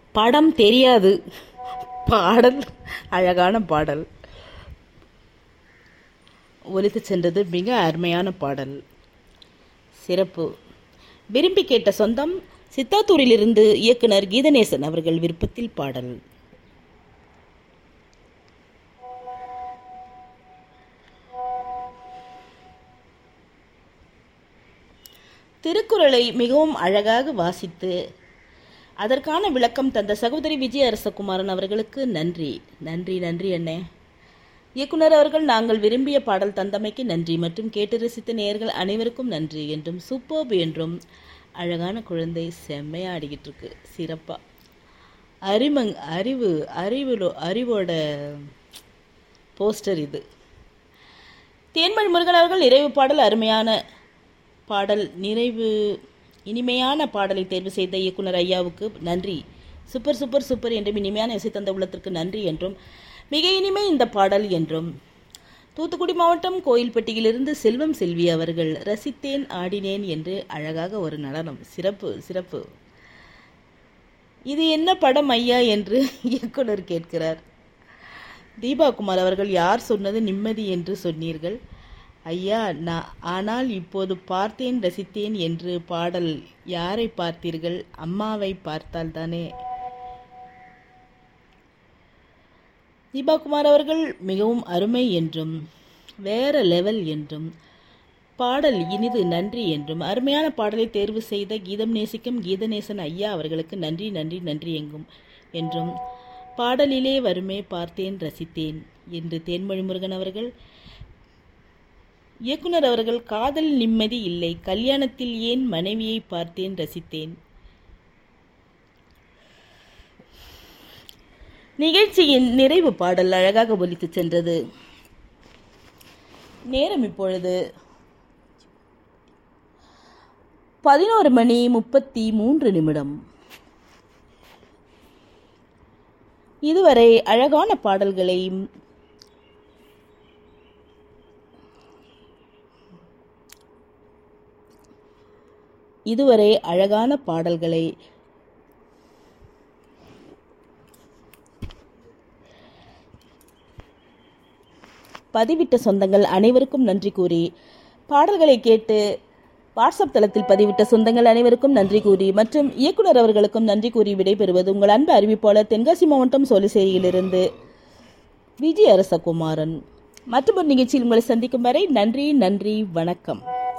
படம் தெரியாது பாடல் அழகான பாடல் ஒலித்து சென்றது மிக அருமையான பாடல் சிறப்பு விரும்பி கேட்ட சொந்தம் சித்தாத்தூரிலிருந்து இயக்குனர் கீதநேசன் அவர்கள் விருப்பத்தில் பாடல் திருக்குறளை மிகவும் அழகாக வாசித்து அதற்கான விளக்கம் தந்த சகோதரி விஜய அரசகுமாரன் அவர்களுக்கு நன்றி நன்றி நன்றி அண்ணே இயக்குனர் அவர்கள் நாங்கள் விரும்பிய பாடல் தந்தமைக்கு நன்றி மற்றும் கேட்டு ரசித்த நேயர்கள் அனைவருக்கும் நன்றி என்றும் சூப்பர்ப் என்றும் அழகான குழந்தை செம்மையா ஆடிக்கிட்டு இருக்கு சிறப்பா அறிமங் அறிவு அறிவுலோ அறிவோட போஸ்டர் இது தேன்மொழி முருகன் அவர்கள் நிறைவு பாடல் அருமையான பாடல் நிறைவு இனிமையான பாடலை தேர்வு செய்த இயக்குனர் ஐயாவுக்கு நன்றி சூப்பர் சூப்பர் சூப்பர் என்றும் இனிமையான இசை தந்த உள்ளத்திற்கு நன்றி என்றும் மிக இனிமை இந்த பாடல் என்றும் தூத்துக்குடி மாவட்டம் கோயில்பட்டியிலிருந்து செல்வம் செல்வி அவர்கள் ரசித்தேன் ஆடினேன் என்று அழகாக ஒரு நடனம் சிறப்பு சிறப்பு இது என்ன படம் ஐயா என்று இயக்குனர் கேட்கிறார் தீபா குமார் அவர்கள் யார் சொன்னது நிம்மதி என்று சொன்னீர்கள் ஐயா நான் ஆனால் இப்போது பார்த்தேன் ரசித்தேன் என்று பாடல் யாரை பார்த்தீர்கள் அம்மாவை பார்த்தால் தானே தீபாகுமார் அவர்கள் மிகவும் அருமை என்றும் வேற லெவல் என்றும் பாடல் இனிது நன்றி என்றும் அருமையான பாடலை தேர்வு செய்த கீதம் நேசிக்கும் கீதநேசன் ஐயா அவர்களுக்கு நன்றி நன்றி நன்றி எங்கும் என்றும் பாடலிலே வருமே பார்த்தேன் ரசித்தேன் என்று தேன்மொழி முருகன் அவர்கள் இயக்குனர் அவர்கள் காதல் நிம்மதி இல்லை கல்யாணத்தில் ஏன் மனைவியை பார்த்தேன் ரசித்தேன் நிகழ்ச்சியின் நிறைவு பாடல் அழகாக ஒலித்து சென்றது நேரம் இப்பொழுது பதினோரு மணி முப்பத்தி மூன்று நிமிடம் இதுவரை அழகான பாடல்களையும் இதுவரை அழகான பாடல்களை பதிவிட்ட சொந்தங்கள் அனைவருக்கும் நன்றி கூறி பாடல்களை கேட்டு வாட்ஸ்அப் தளத்தில் பதிவிட்ட சொந்தங்கள் அனைவருக்கும் நன்றி கூறி மற்றும் இயக்குனர் அவர்களுக்கும் நன்றி கூறி விடைபெறுவது உங்கள் அன்பு அறிவிப்பாளர் தென்காசி மாவட்டம் சோலிசேரியிலிருந்து விஜய் அரசகுமாரன் மற்றும் ஒரு நிகழ்ச்சியில் உங்களை சந்திக்கும் வரை நன்றி நன்றி வணக்கம்